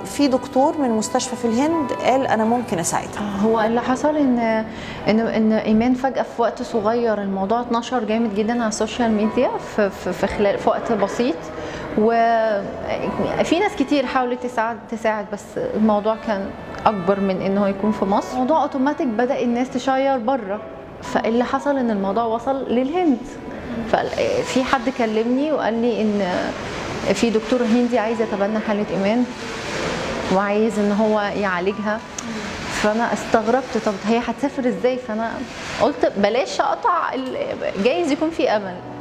في دكتور من مستشفى في الهند قال انا ممكن اساعدها هو اللي حصل ان ان ان ايمان فجاه في وقت صغير الموضوع اتنشر جامد جدا على السوشيال ميديا في, في, في خلال في وقت بسيط وفي ناس كتير حاولت تساعد تساعد بس الموضوع كان اكبر من انه يكون في مصر الموضوع اوتوماتيك بدا الناس تشير بره فاللي حصل ان الموضوع وصل للهند ففي حد كلمني وقال لي ان في دكتور هندي عايز يتبنى حاله ايمان وعايز ان هو يعالجها فانا استغربت طب هي هتسافر ازاي فانا قلت بلاش اقطع ال- جايز يكون في امل